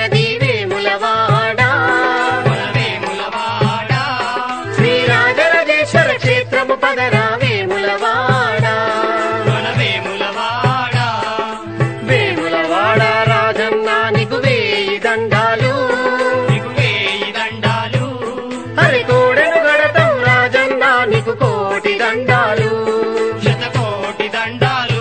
పొందినది వేములవాడ మన వేములవాడ శ్రీరాజరాజేశ్వర క్షేత్రము పదరా వేములవాడ మన వేములవాడ వేములవాడ రాజన్న నీకు వేయి దండాలు నీకు వేయి దండాలు హరి కోడెను గడతం రాజన్న నీకు కోటి దండాలు శతకోటి దండాలు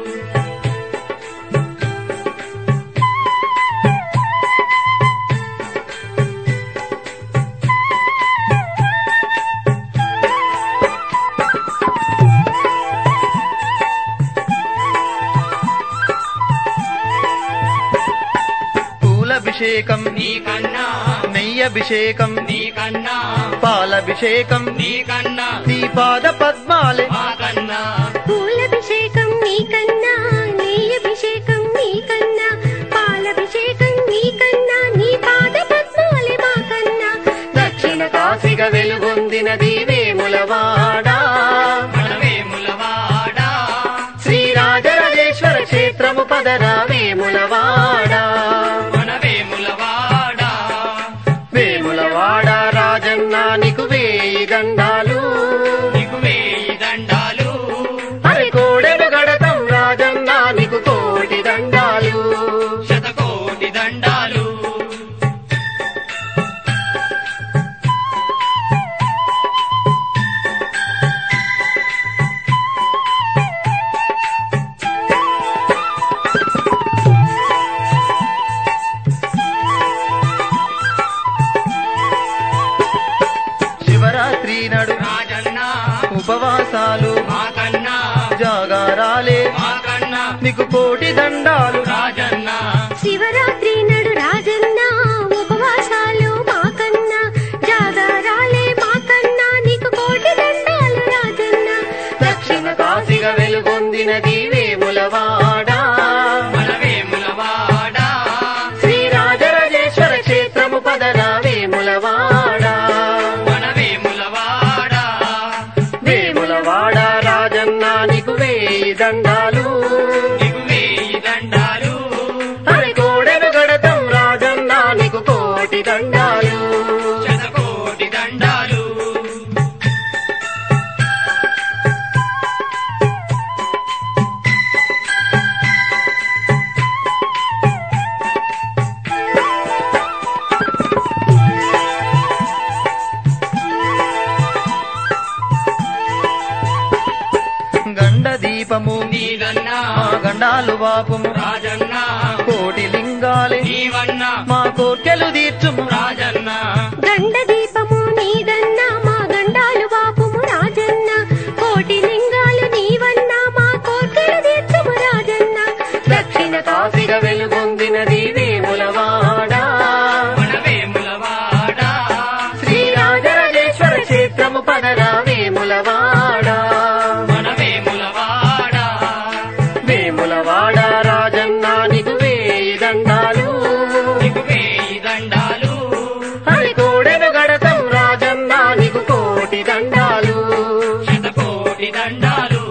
పూలభిషేకం నీకన్నా నెయ్యభిషేకం నీకన్నా పాలభిషేకం నీకన్నా నీ పాద పద్మాలే మాకన్నా పూలభిషేకం నీకన్నా నెయ్యభిషేకం నీకన్నా పాలభిషేకం నీకన్నా నీ పాద పద్మాలే మాకన్నా దక్షిణ కాశిగా వెలుగొందినది వేములవాడ మన వేములవాడ శ్రీరాజరాజేశ్వర క్షేత్రము పదరా వేములవాడ మన వేములవాడ వేములవాడ రాజన్న నీకు వేయి దండాలు నీకు వేయి దండాలు హరి కోడెను గడతం రాజన్న నీకు కోటి దండాలు శతకోటి దండాలు శివరాత్రి నడు రాజన్న ఉపవాసాలు మాకన్నా జాగారాలే మాకన్నా నీకు కోటి దండాలు రాజన్న శివరాత్రి నడు రాజన్న ఉపవాసాలు మాకన్నా జాగారాలే మాకన్నా నీకు కోటి దండాలు రాజన్న దక్షిణ కాశిగా వెలుగొందినది వేములవాడ మన వేములవాడ శ్రీరాజరాజేశ్వర క్షేత్రము పదరా వేములవాడ మన వేములవాడ వేములవాడ రాజన్న నీకు వేయి దండాలు నీకు వేయి దండాలు హరి కోడెను గడతం రాజన్న నీకు కోటి దండాలు శతకోటి దండాలు గండ దీపము నీదన్నా మా గండాలు వాపుము రాజన్న కోటి లింగాలే నీవన్నా మా కోర్కెలు తీర్చుము రాజన్న గండ దీపము నీదన్నా మా గండాలు బాపుము రాజన్న కోటి లింగాలు నీవన్నా మా కోర్కెలు తీర్చుము రాజన్న దక్షిణ కాశిగా వెలుగొందినది వేములవాడ మన వేములవాడ శ్రీరాజరాజేశ్వర క్షేత్రము పదరా వేములవాడ మన వేములవాడ వేములవాడ రాజన్న నీకు వేయి దండాలు నీకు వేయి దండాలు హరి కోడెను గడతం రాజన్న నీకు కోటి దండాలు శతకోటి దండాలు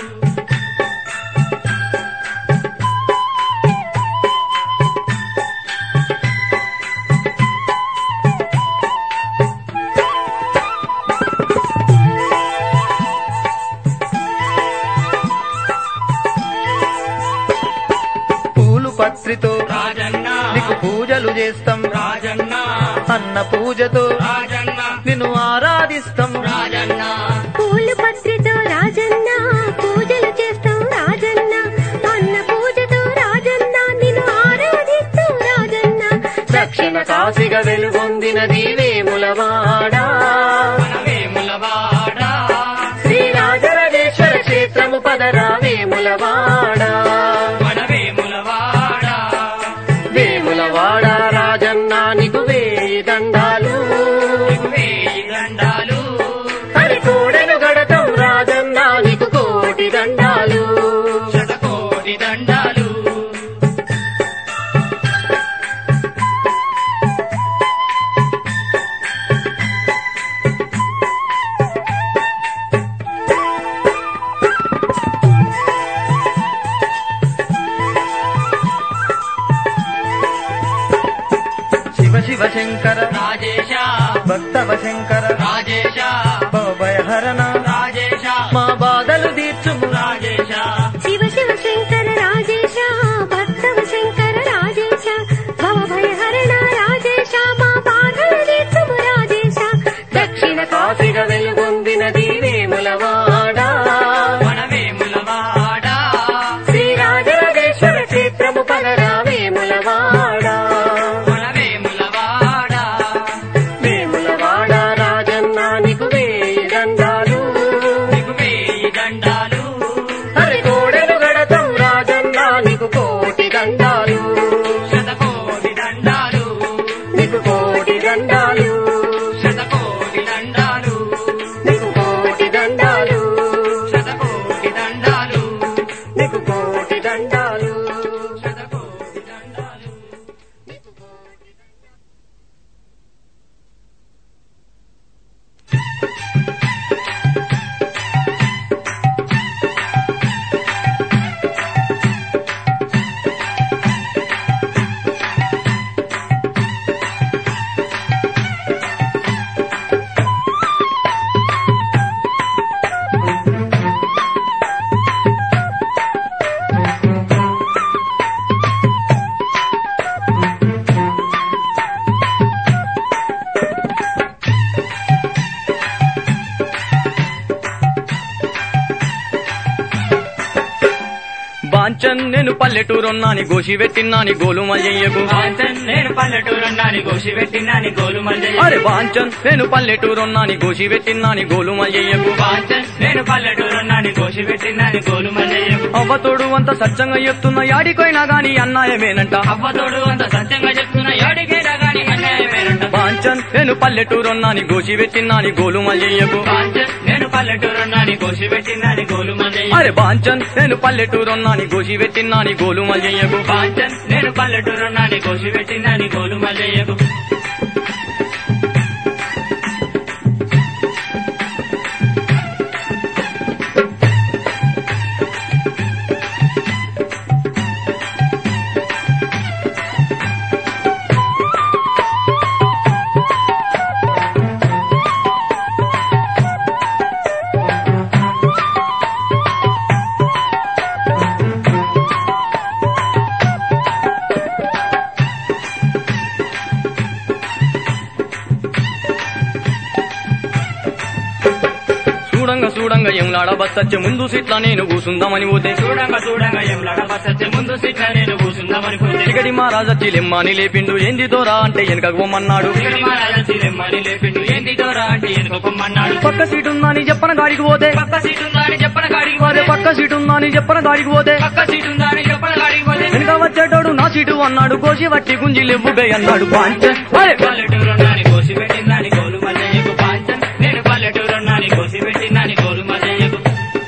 పూలు పత్రితో రాజన్న నీకు పూజలు చేస్తాం రాజన్న అన్న పూజతో రాజన్న నిన్ను ఆరాధిస్తాం రాజన్న పూలు పత్రితో రాజన్న పూజలు చేస్తాం రాజన్న అన్న పూజతో రాజన్న నిన్ను ఆరాధిస్తాం రాజన్న దక్షిణ కాశిగా వెలుగొందినది వేములవాడ మన వేములవాడ శ్రీరాజరాజేశ్వర క్షేత్రము పదరా వేములవాడ మన వేములవాడ వేములవాడ రాజన్న నీకు వేయి దండాలు నీకు వేయి దండాలు హరి కోడెను గడతం రాజన్న నీకు కోటి దండాలు శతకోటి దండాలు శంకర రాజేశ భక్తవ శంకర రాజేశ భయహరణ రాజేశ మా బాధలు తీర్చుము రాజేశ శివ శివ శంకర రాజేశ భక్తవ శంకర రాజేశ భవ భయహరణ రాజేశ మా బాధలు తీర్చుము రాజేశ దక్షిణ కాశిగా వెలుగొందినది వేములవాడ మన వేములవాడ శ్రీరాజరాజేశ్వర క్షేత్రము పగరా వేములవాడ మన వేములవాడ వేములవాడ రాజన్న నీకు వేయి దండాలు నీకు వేయి దండాలు హరి కోడెలు గడతం రాజన్న నీకు కోటి దండాలు శతకోటి దండాలు నీకు కోటి దండాలు శతకోటి దండాలు నీకు కోటి దండాలు శతకోటి దండాలు నీకు కోటి దండాలు శతకోటి దండాలు బాంచన్ నేను పల్లెటూరున్నాని గోషి పెట్టిన్నాని గోలు మల్లయ్యకు కాంచన్ నేను పల్లెటూరున్నాని గోషి పెట్టినాని గోలు మల్లయ్య అరే బాంచన్ నేను పల్లెటూరున్నాని గోషి పెట్టిన్నాని గోలు మల్లయ్యకు కాంచన్ నేను పల్లెటూరున్నాని గోషి పెట్టినాని గోలు మల్లయ్య అవ్వతోడు అంత సత్యంగా చెప్తున్నా యాడికైనా గాని అన్నాయమేనంట అవ్వతోడు అంత సత్యంగా చెప్తున్నా ఏడికైనా గాని అన్యాయమేనంట బాంచన్ నేను పల్లెటూరున్నాని గోషి పెట్టిన్నాని గోలు మల్లయ్యకు కాంచన్ నేను పల్లెటూరున్నాని గోషి పెట్టినాని గోలు మల్లయ్య అరే బాంచన్ నేను పల్లెటూరున్నాని గోషి పెట్టిన్నాని గోలు మల్లయ్యకు కాంచన్ నేను పల్లెటూరున్నాని గోషి పెట్టినాని గోలు మల్లయ్యకు చూడంగా చూడంగా ఎంలాడ బస్సచ్చే ముందు సిట్లా నేను కూసుందామని పోతే చూడంగా చూడంగా ఏం లడబసచ్చే ముందు సిట్ల నేను కూర్చుందామని పోతే టికటి మహారాజచ్చి లెమ్మాని లేపిండు ఏంది దోరా అంటే వెనకకు పొమ్మన్నాడు ఇక్కడ మహారాజా చిలెమ్మని లేపిండు ఏంది దూరా అంటే ఎనుకొమ్మన్నాడు పక్క సీటు ఉందని చెప్పన గాడికి పోతే పక్క సీట్ ఉందా అని చెప్పన కాడికి అదే పోతే పక్క సీటు ఉందని చెప్పన గాడికి పోతే పక్క సీట్ ఉందా అని చెప్పన కాడికి పోతే వెనక వచ్చేటోడు నా సీటు అన్నాడు కోసి వట్టి గుంజి లెవ్వు బే అన్నాడు బాంచన్ అరే పల్లెటూరున్నాని కోసి పెట్టిందని గోలు మల్లయ్యకు పాంచన్ నేను పల్లెటూరున్నాని కోసి పెట్టిందని గోలు మల్లయ్యకు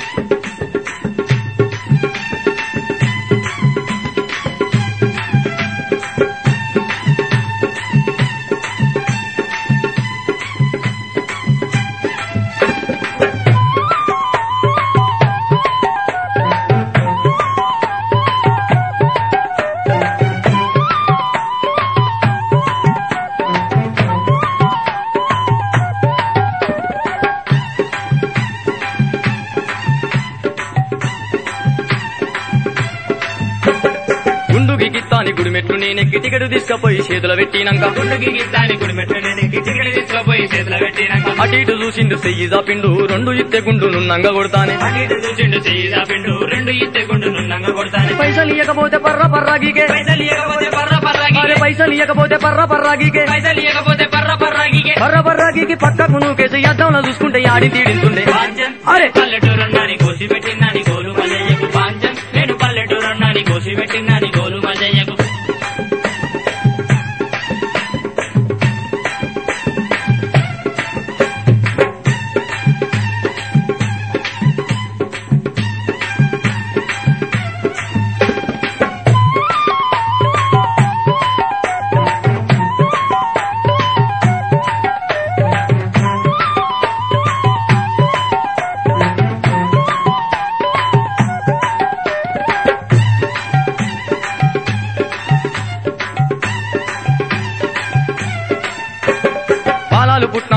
గుండుకి గిత్తాని గుడి మెట్లు నేనెక్కి టికెట్ తీసుకపోయి చేతుల పెట్టినాక గుండుకి గిత్తాని గుడి మెట్లు నేను గిచ్చిగిడి తీసుకుపోయి చేతిలో పెట్టినాక అటు ఇటు చూసిండు సెయ్యి జాపిండు రెండు ఇత్తే గుండు నున్నంగా కొడతానే అటు ఇటు చూసిండు చెయ్యి చాపిండు రెండు ఇత్తే గుండు నున్నంగా కొడతాను పైసలు ఇయ్యకపోతే పర్ర పర్రాగికే పైసలు ఇవ్వకపోతే పర్ర అరే పర్రాగికే పైసలు ఇయ్యకపోతే పర్ర పర్రాగికే పైసలు ఇవ్వకపోతే పర్ర పర్రాగికే పర్ర పర్రాగికి పక్కకు నువ్వుకేసి అద్దంలో చూసుకుంటే యాడి తీడింటుండే పాంచన్ అరే పల్లెటూరున్నాని కోసి పెట్టిందని గోలు మల్లయ్యకు పాంచన్ నేను పల్లెటూరున్నాని కోసి పెట్టిందని గోలు మల్లయ్యకు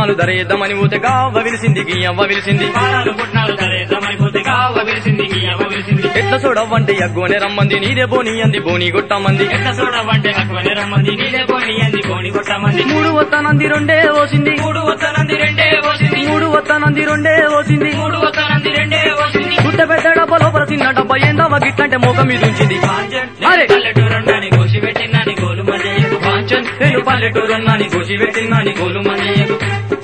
పుట్నాలు ధరేద్దామని ఊతే గావ్వ విలిసింది గియ్యవ్వ విలిసింది పాలాలు పుట్నాలు దళేద్దామనిపోతే కావ విరిసింది గీయవ విరిసింది ఎట్ల చూడవ్వంటే ఎగ్గోనే రమ్మంది నీదే బోని అంది బోని గొట్టమంది ఎట్ల చూడవంటే అక్కువని రమ్మంది నీలే పోని అంది పోని కొట్టమంది మూడు వస్తానంది రెండే ఓసింది మూడు వత్తనంది రెండే పోసింది మూడు వస్తానంది రెండే ఓసింది మూడు వత్తనంది రెండే పోసింది గుట్ట పెద్ద డబ్బా లోపల చిన్న డబ్బా ఏందవ్వ గిట్లంటే మోకం మీద ఉంచింది అరే! పల్లెటూరున్నాని కోసి పెట్టినాని గోలు మజయ్యకు కాంచన్ నేను పల్లెటూరున్నాని గోసి పెట్టినాని గోలు మల్లయ్యకు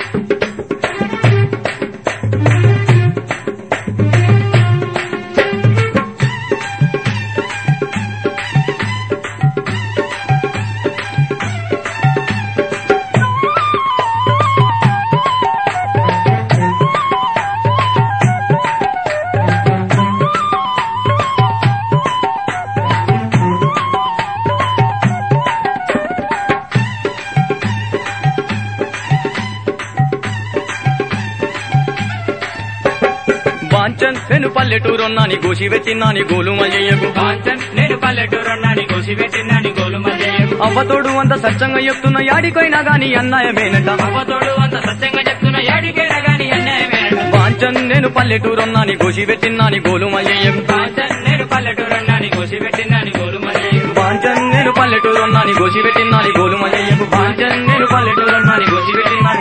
బాంచన్ నేను పల్లెటూరున్నాని గోసి పెట్టినాని గోలు మల్లయ్యకు కాంచన్ నేను పల్లెటూరున్నాని కోసి పెట్టినాని గోలు మజయ్యకు అవ్వతోడు అంత సత్యంగా చెప్తున్న యాడికైనా గాని అన్నాయమేనట అవ్వతోడు అంత సత్యంగా చెప్తున్న ఏడికైనా గాని అన్యాయమేనట బాంచన్ నేను పల్లెటూరున్నాని గోసి పెట్టినాని గోలు మల్లయ్యకు కాంచన్ నేను పల్లెటూరున్నాని కోసి పెట్టినాని గోలు మజయ్యకు బాంచన్ నేను పల్లెటూరున్నాని గోసి పెట్టినాని గోలు మల్లయ్యకు బాంచన్ నేను పల్లెటూరున్నాని గోసి పెట్టినాని